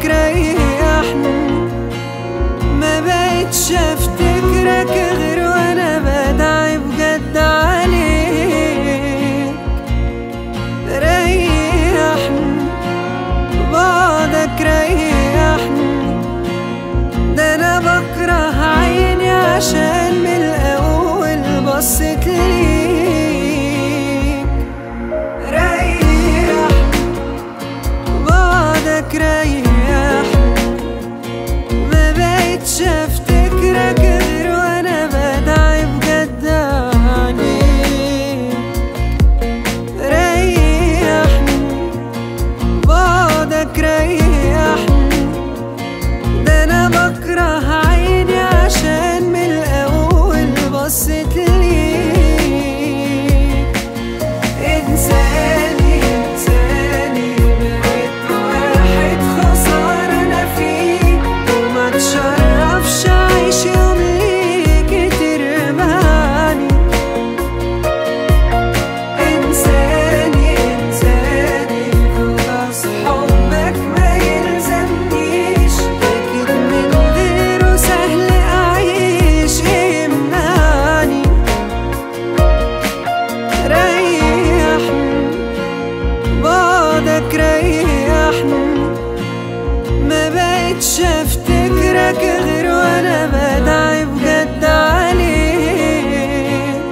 بعدك ريحني ما بقتش افتكرك غير وانا بدعي بجد عليك ريحني بعدك ريحني ده انا بكره عيني عشان من الاول بصيت ليك ريحني بعدك ريحني ما بقتش افتكرك غير وانا بدعي بجد عليك ريحني بعدك ريحني ده انا بكره عيني عشان من الاول بصيت ليك انساني انساني بقيت واحد خسارة انا فيه وما تشرفش اعيش يوم ليك ترماني انساني انساني خلاص حبك ما يلزمنيش اكيد من غيره سهل اعيش يمنعني ريحني بعدك ريحني ما بقتش افتكرك غير وانا بدعي بجد عليك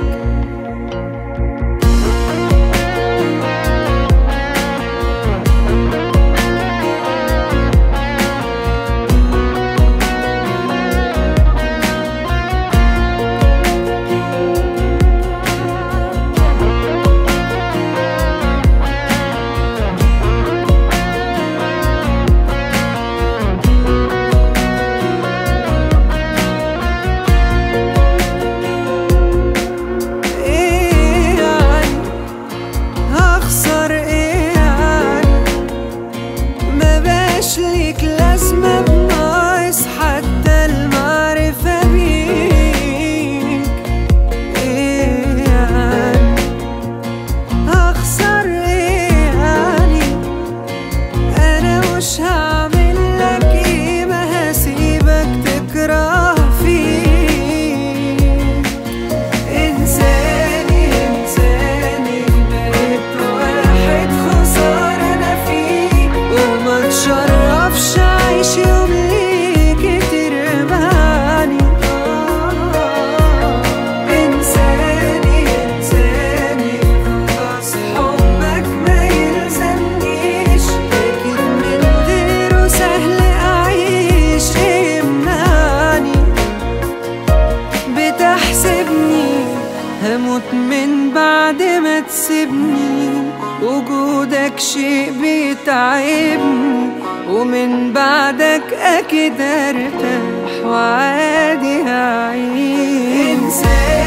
ايه يعني هخسر ايه يعني ما بقاش ليك لازمة بناقص حتى المعرفة بيك ايه يعني هخسر ايه يعني انا مش هعمل لك ايه ما هسيبك تكره فيك انساني انساني بقيت واحد خسارة انا فيه وما تشرفش اعيش يوم ليك ترماني انساني انساني خلاص حبك ما يلزمنيش اكيد من غيره سهل اعيش يمنعني بتحسبني هموت من بعد ما تسيبني وجودك شيء بيتعبني ومن بعدك اكيد ارتاح وعادي هعيش انسان